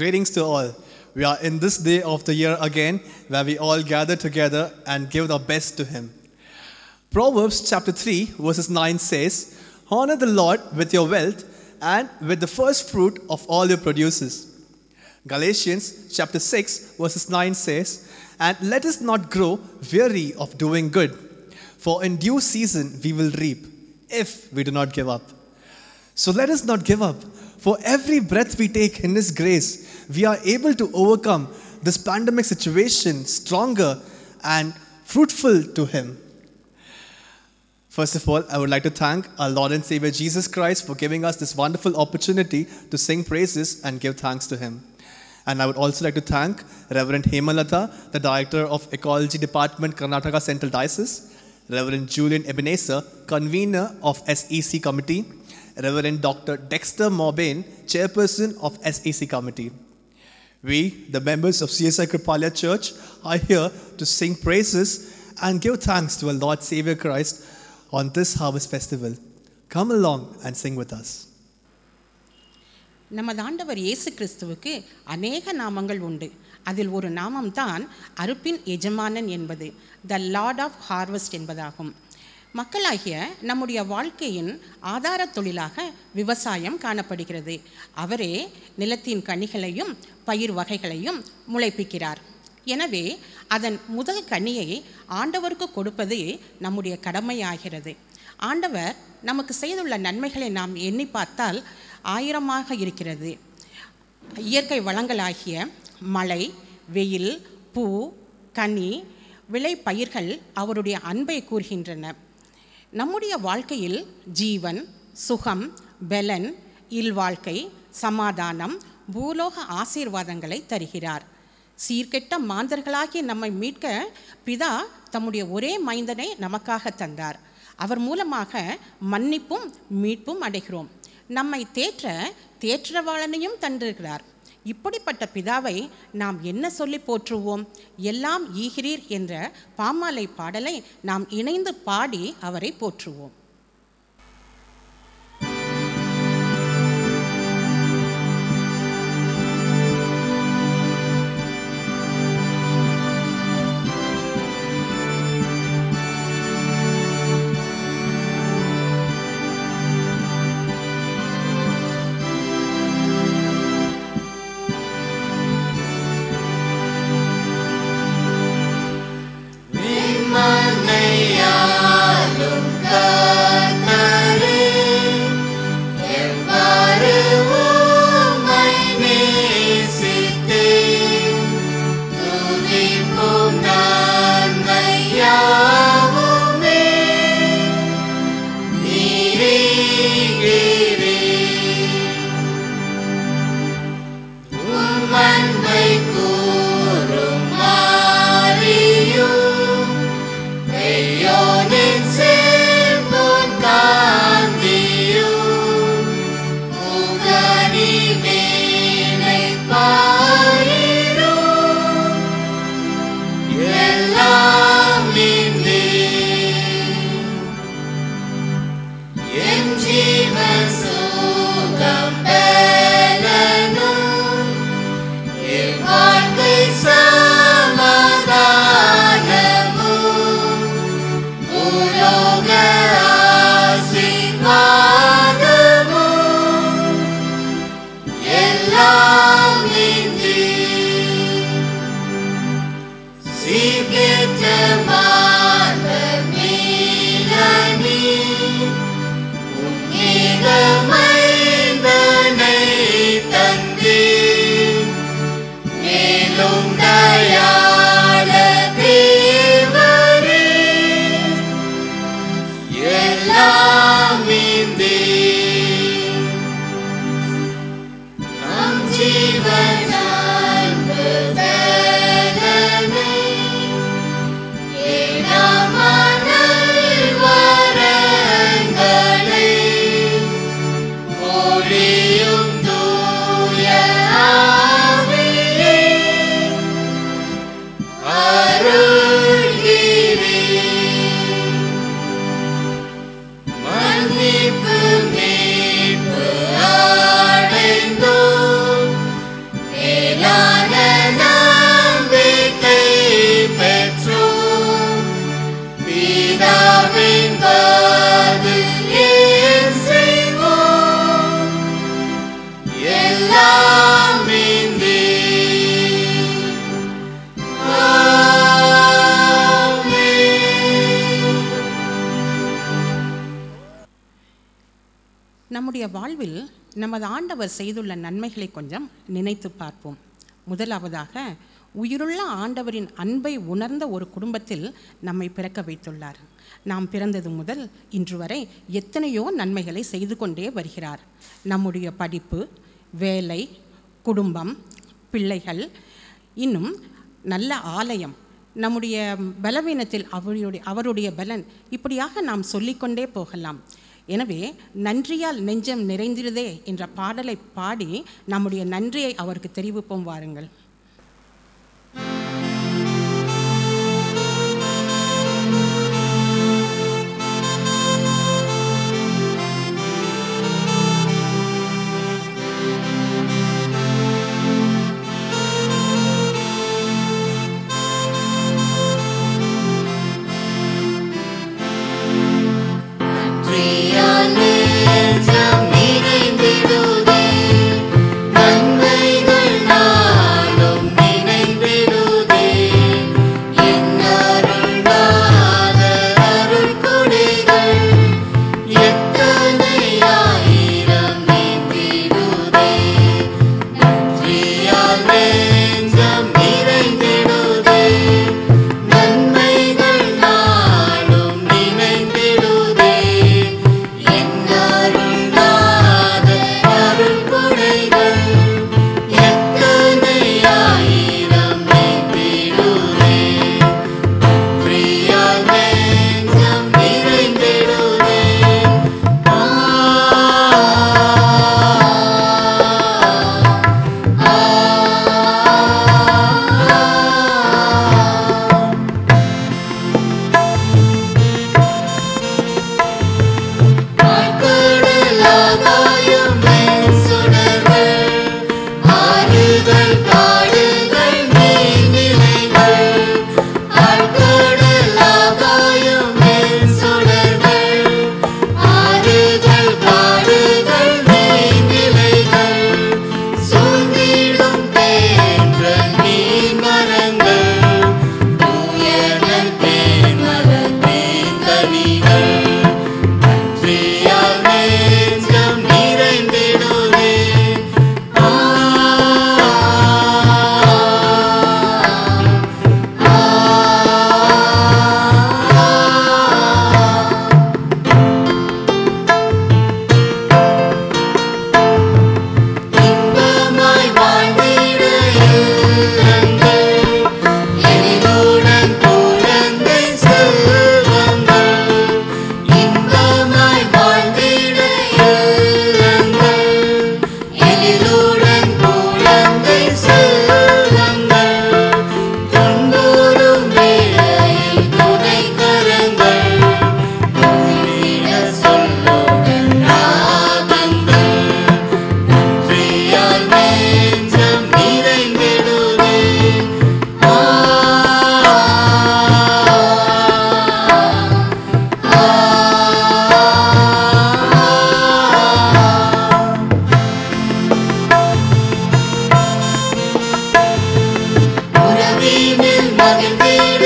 Greetings to all. We are in this day of the year again where we all gather together and give our best to Him. Proverbs chapter 3, verses 9 says, Honor the Lord with your wealth and with the first fruit of all your produces. Galatians chapter 6, verses 9 says, And let us not grow weary of doing good, for in due season we will reap, if we do not give up. So let us not give up. For every breath we take in His grace, we are able to overcome this pandemic situation stronger and fruitful to Him. First of all, I would like to thank our Lord and Savior Jesus Christ for giving us this wonderful opportunity to sing praises and give thanks to Him. And I would also like to thank Reverend Hemalata, the Director of Ecology Department, Karnataka Central Diocese, Reverend Julian Ebenezer, Convener of SEC Committee, Reverend Dr. Dexter Morbane, Chairperson of SEC Committee. We, the members of CSI Kripalia Church, are here to sing praises and give thanks to our Lord Savior Christ on this harvest festival. Come along and sing with us. நமது ஆண்டவர் இயேசு கிறிஸ்துவுக்கு அநேக நாமங்கள் உண்டு அதில் ஒரு நாமம் தான் அறுப்பின் எஜமானன் என்பது த லார்ட் ஆஃப் ஹார்வெஸ்ட் என்பதாகும் மக்களாகிய நம்முடைய வாழ்க்கையின் ஆதார தொழிலாக விவசாயம் காணப்படுகிறது அவரே நிலத்தின் கனிகளையும் பயிர் வகைகளையும் முளைப்பிக்கிறார் எனவே அதன் முதல் கனியை ஆண்டவருக்கு கொடுப்பது நம்முடைய கடமையாகிறது ஆண்டவர் நமக்கு செய்துள்ள நன்மைகளை நாம் எண்ணி பார்த்தால் ஆயிரமாக இருக்கிறது இயற்கை வளங்களாகிய மழை வெயில் பூ கனி விளை பயிர்கள் அவருடைய அன்பை கூறுகின்றன நம்முடைய வாழ்க்கையில் ஜீவன் சுகம் பெலன் இல்வாழ்க்கை சமாதானம் பூலோக ஆசீர்வாதங்களை தருகிறார் சீர்கெட்ட மாந்தர்களாகி நம்மை மீட்க பிதா தம்முடைய ஒரே மைந்தனை நமக்காக தந்தார் அவர் மூலமாக மன்னிப்பும் மீட்பும் அடைகிறோம் நம்மை தேற்ற தேற்றவாளனையும் தந்திருக்கிறார் இப்படிப்பட்ட பிதாவை நாம் என்ன சொல்லி போற்றுவோம் எல்லாம் ஈகிறீர் என்ற பாமாலை பாடலை நாம் இணைந்து பாடி அவரை போற்றுவோம் நிம்மனையாலும் கா நம்முடைய வாழ்வில் நமது ஆண்டவர் செய்துள்ள நன்மைகளை கொஞ்சம் நினைத்து பார்ப்போம் முதலாவதாக உயிருள்ள ஆண்டவரின் அன்பை உணர்ந்த ஒரு குடும்பத்தில் நம்மை பிறக்க வைத்துள்ளார் நாம் பிறந்தது முதல் இன்று வரை எத்தனையோ நன்மைகளை செய்து கொண்டே வருகிறார் நம்முடைய படிப்பு வேலை குடும்பம் பிள்ளைகள் இன்னும் நல்ல ஆலயம் நம்முடைய பலவீனத்தில் அவருடைய அவருடைய பலன் இப்படியாக நாம் சொல்லிக்கொண்டே போகலாம் எனவே நன்றியால் நெஞ்சம் நிறைந்திருதே என்ற பாடலை பாடி நம்முடைய நன்றியை அவருக்கு தெரிவிப்போம் வாருங்கள் நன்றியால் நெஞ்சம் நிறைந்திடுதே, நன்மைகள் நாளும் நினைந்திடுதே. என் அருளாத அருட்கொடைகள் எத்தனை ஆயிரம் நீந்திடுதே. நன்றியால் நெஞ்சம் நிறைந்திடுதே, நன்மைகள் நாளும் நினைந்திடுதே. என் அருளாத அருட்கொடைகள் எத்தனை ஆயிரம் நீந்திடுதே. பிரியால் நெஞ்சம் நிறைந்திடுதே. ஆ ஆழ்கடலாகாயம் வெண் சுடர்கள், ஆறுகள் காடுகள் நீர்நிலைகள். ஆழ்கடலாகாயம் வெண் சுடர்கள், ஆறுகள் காடுகள் நீர்நிலைகள். சூழ்ந்திடும் தேன்றல் நீர் மரங்கள், தூயனல் தேன்மலர் தேன்கனிகள். நன்றியால் நெஞ்சம் நிறைந்திடுதே. ஆ இன்பமாய் வாழ்ந்திட இல்லங்கள், எளிதுடன் குழந்தை செல்வங்கள். இன்பமாய் வாழ்ந்திட இல்லங்கள், எளிதுடன் குழந்தை செல்வங்கள். துன்புறும் வேளையில் துணைக்கரங்கள், உயிரின சொல்லுடன் ராகங்கள். நன்றியால் நெஞ்சம் நிறைந்திடுதே. ஆ உறவினில் மகிழ்ந்திட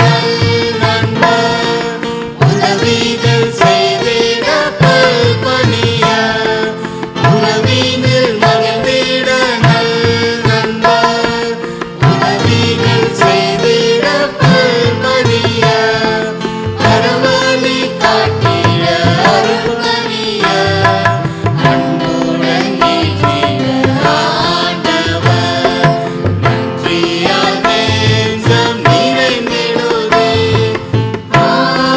நண்பர் உதவிகள் செய்திட பல்பணிய உறவினில் மகிழ்ந்திட நண்பர் உதவிகள் செய்திட பல்பணிய அறவழி காட்டிட அருள்பணிய அன்புடன் நீக்கிட ஆண்டவர் நன்றியால் நெஞ்சம் நிறைந்திடுதே. ஆ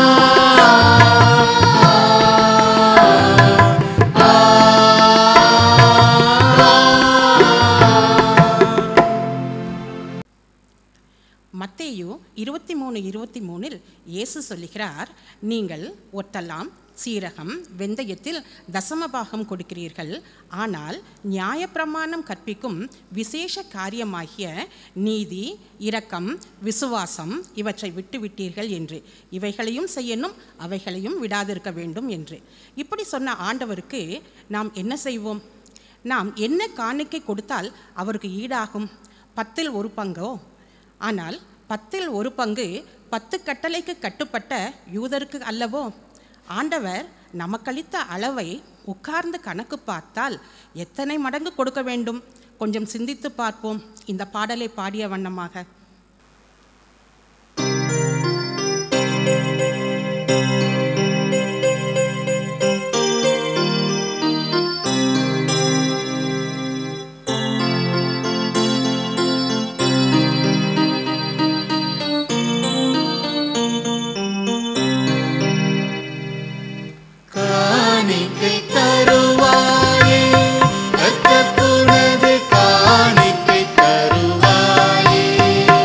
மத்தேயு இருபத்தி மூணு இருபத்தி மூணில் இயேசு சொல்லுகிறார் நீங்கள் ஒட்டலாம் சீரகம் வெந்தயத்தில் தசமபாகம் கொடுக்கிறீர்கள் ஆனால் நியாயப்பிரமாணம் கற்பிக்கும் விசேஷ காரியமாகிய நீதி இரக்கம் விசுவாசம் இவற்றை விட்டுவிட்டீர்கள் என்று இவைகளையும் செய்யணும் அவைகளையும் விடாதிருக்க வேண்டும் என்று இப்படி சொன்ன ஆண்டவருக்கு நாம் என்ன செய்வோம் நாம் என்ன காணிக்கை கொடுத்தால் அவருக்கு ஈடாகும் பத்தில் ஒரு பங்கோ ஆனால் பத்தில் ஒரு பங்கு பத்து கட்டளைக்கு கட்டுப்பட்ட யூதருக்கு அல்லவோ ஆண்டவர் நமக்களித்த அளவை உட்கார்ந்து கணக்கு பார்த்தால் எத்தனை மடங்கு கொடுக்க வேண்டும் கொஞ்சம் சிந்தித்து பார்ப்போம் இந்த பாடலை பாடிய வண்ணமாக காணிக்கை தருவாயே கர்த்தர் துனது காணிக்கை தருவாயே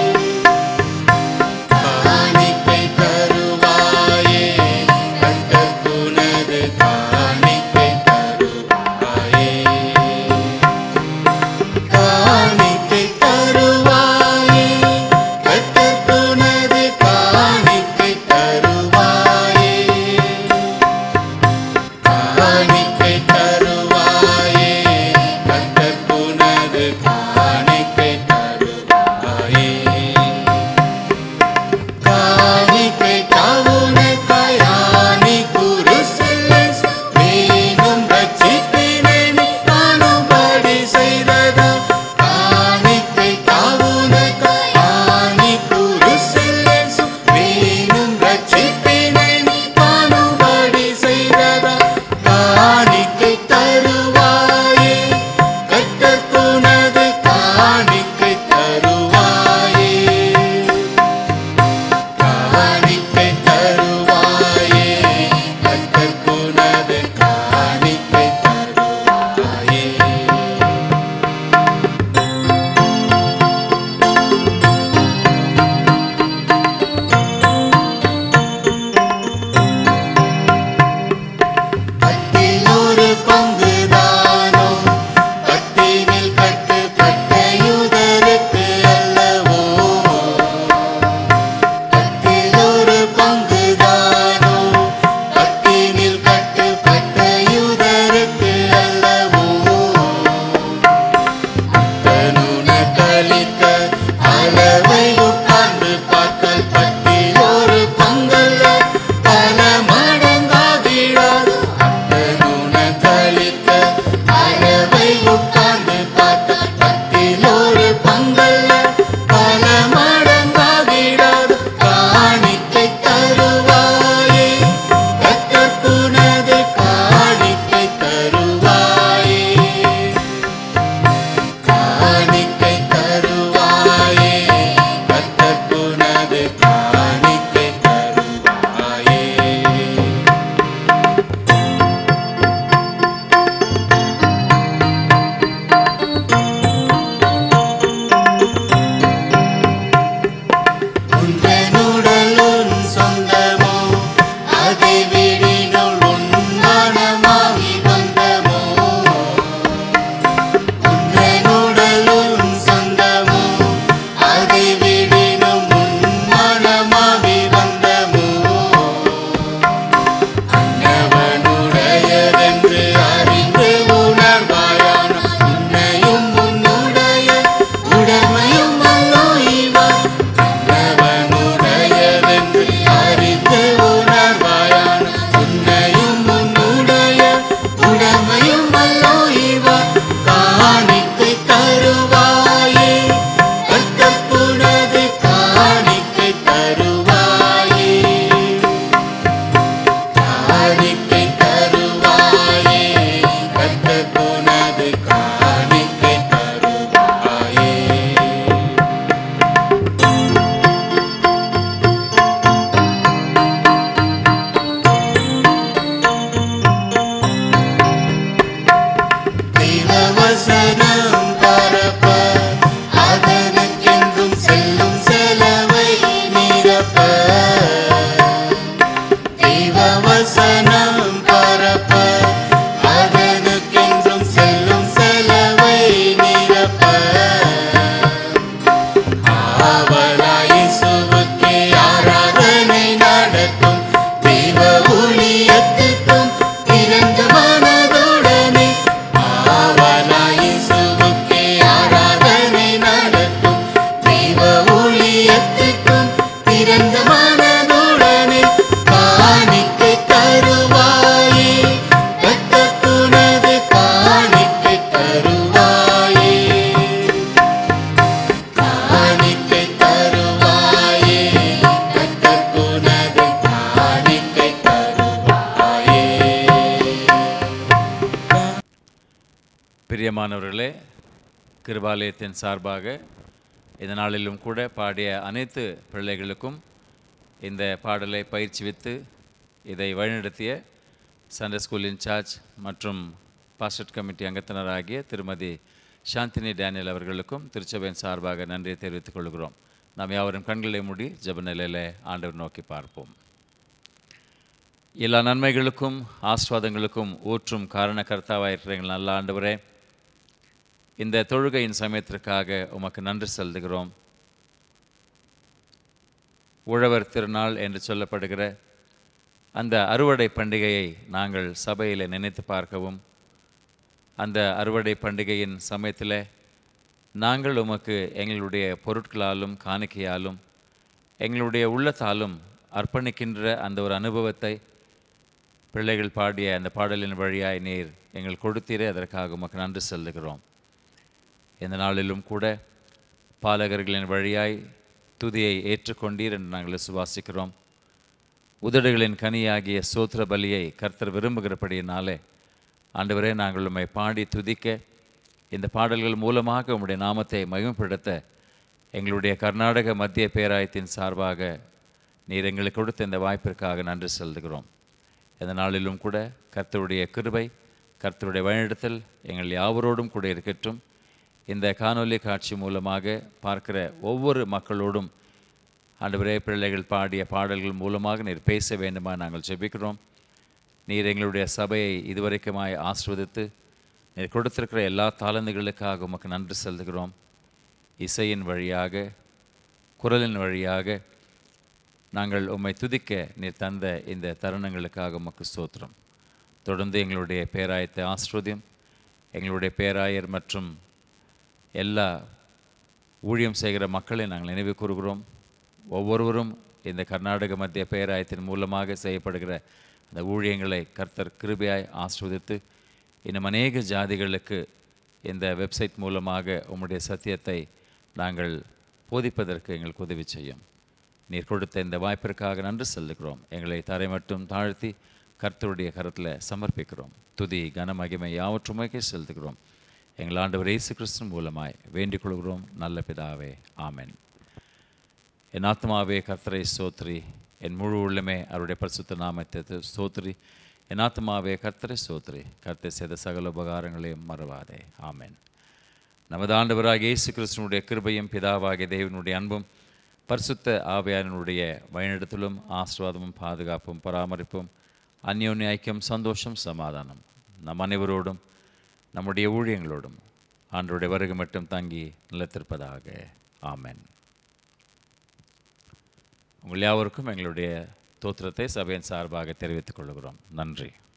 பிரியமானவர்களே கிருபாலயத்தின் சார்பாக இந்த நாளிலும் கூட பாடிய அனைத்து பிள்ளைகளுக்கும் இந்த பாடலை பயிற்சிவித்து இதை வழிநடத்திய சண்டே ஸ்கூல் இன்சார்ஜ் மற்றும் பாஸ்டர் கமிட்டி அங்கத்தினராகிய திருமதி சாந்தினி டேனியல் அவர்களுக்கும் திருச்சபையின் சார்பாக நன்றியை தெரிவித்துக் கொள்கிறோம் நாம் யாவரும் கண்களை மூடி ஜெப நிலையில் ஆண்டவர் நோக்கி பார்ப்போம் எல்லா நன்மைகளுக்கும் ஆஸ்வாதங்களுக்கும் ஊற்றும் காரணக்கர்த்தாவாயிருக்கிற எங்கள் நல்ல ஆண்டவரே இந்த தொழுகையின் சமயத்திற்காக உமக்கு நன்றி செலுத்துகிறோம் உழவர் திருநாள் என்று சொல்லப்படுகிற அந்த அறுவடை பண்டிகையை நாங்கள் சபையில் நினைத்து பார்க்கவும் அந்த அறுவடை பண்டிகையின் சமயத்தில் நாங்கள் உமக்கு எங்களுடைய பொருட்களாலும் காணிக்கையாலும் எங்களுடைய உள்ளத்தாலும் அர்ப்பணிக்கின்ற அந்த ஒரு அனுபவத்தை பிள்ளைகள் பாடிய அந்த பாடலின் வழியாய் நீர் எங்கள் கொடுத்தீரே அதற்காக உமக்கு நன்றி செலுத்துகிறோம் இந்த நாளிலும் கூட பாலகர்களின் வழியாய் துதியை ஏற்றுக்கொண்டீர் என்று நாங்கள் விசுவாசிக்கிறோம் உதடுகளின் கனியாகிய சோத்திர பலியை கர்த்தர் விரும்புகிறபடியினாலே ஆண்டவரே நாங்கள் உம்மை பாடி துதிக்க இந்த பாடல்கள் மூலமாக உம்முடைய நாமத்தை மகிமைப்படுத்த எங்களுடைய கர்நாடக மத்திய பேராயத்தின் சார்பாக நீர் எங்களுக்கு கொடுத்த இந்த வாய்ப்பிற்காக நன்றி செலுத்துகிறோம் இந்த நாளிலும் கூட கர்த்தருடைய கிருபை கர்த்தருடைய வழிநடத்தல் எங்கள் யாவரோடும் கூட இருக்கட்டும் இந்த காணொளி காட்சி மூலமாக பார்க்கிற ஒவ்வொரு மக்களோடும் ஆண்டவரே பிள்ளைகள் பாடிய பாடல்கள் மூலமாக நீர் பேச வேண்டுமா நாங்கள் ஜெபிக்கிறோம் நீர் எங்களுடைய சபையை இதுவரைக்குமாய் ஆஸ்வதித்து நீர் கொடுத்திருக்கிற எல்லா தாளந்துகளுக்காக உமக்கு நன்றி செலுத்துகிறோம் இசையின் வழியாக குரலின் வழியாக நாங்கள் உம்மை துதிக்க நீர் தந்த இந்த தருணங்களுக்காக உமக்கு ஸ்தோத்திரம் தொடர்ந்து எங்களுடைய பேராயத்தை ஆஸ்ரோதியம் எங்களுடைய பேராயர் மற்றும் எல்லா ஊழியம் செய்கிற மக்களை நாங்கள் நினைவு கூறுகிறோம் ஒவ்வொருவரும் இந்த கர்நாடக மத்திய பேராயத்தின் மூலமாக செய்யப்படுகிற அந்த ஊழியங்களை கர்த்தர் கிருபையாய் ஆஸ்வதித்து இன்னும் அநேக ஜாதிகளுக்கு இந்த வெப்சைட் மூலமாக உம்முடைய சத்தியத்தை நாங்கள் போதிப்பதற்கு எங்களுக்கு உதவி செய்யும் நீர் கொடுத்த இந்த வாய்ப்பிற்காக நன்றி செலுத்துகிறோம் எங்களை தரை மட்டும் தாழ்த்தி கர்த்தருடைய கரத்தில் சமர்ப்பிக்கிறோம் துதி கன மகிமை யாவற்றுமைக்கே செலுத்துகிறோம் எங்கள் ஆண்டவர் இயேசு கிறிஸ்து மூலமாய் வேண்டிக் கொள்கிறோம் நல்ல பிதாவே ஆமென் என் ஆத்மாவே கர்த்தரை ஸ்தோத்ரி என் முழு உள்ளமே அவருடைய பரிசுத்த நாமத்தை ஸ்தோத்ரி என் ஆத்மாவே கர்த்தரை ஸ்தோத்ரி கர்த்தரை செய்த சகல உபகாரங்களையும் மறவாதே ஆமென் நமது ஆண்டவராகிய இயேசு கிறிஸ்துவனுடைய கிருபையும் பிதாவாகிய தேவனுடைய அன்பும் பரிசுத்த ஆவியானுடைய வழிநடத்தலும் ஆசீர்வாதமும் பாதுகாப்பும் பராமரிப்பும் அந்யோன்ய ஐக்கியம் சந்தோஷம் சமாதானம் நம் அனைவரோடும் நம்முடைய ஊழியங்களோடும் ஆண்டருடைய வருகை மட்டும் தங்கி நிலைத்திருப்பதாக ஆமென் உங்கள் யாவருக்கும் எங்களுடைய தோத்திரத்தை சபையின் சார்பாக தெரிவித்துக் கொள்கிறோம் நன்றி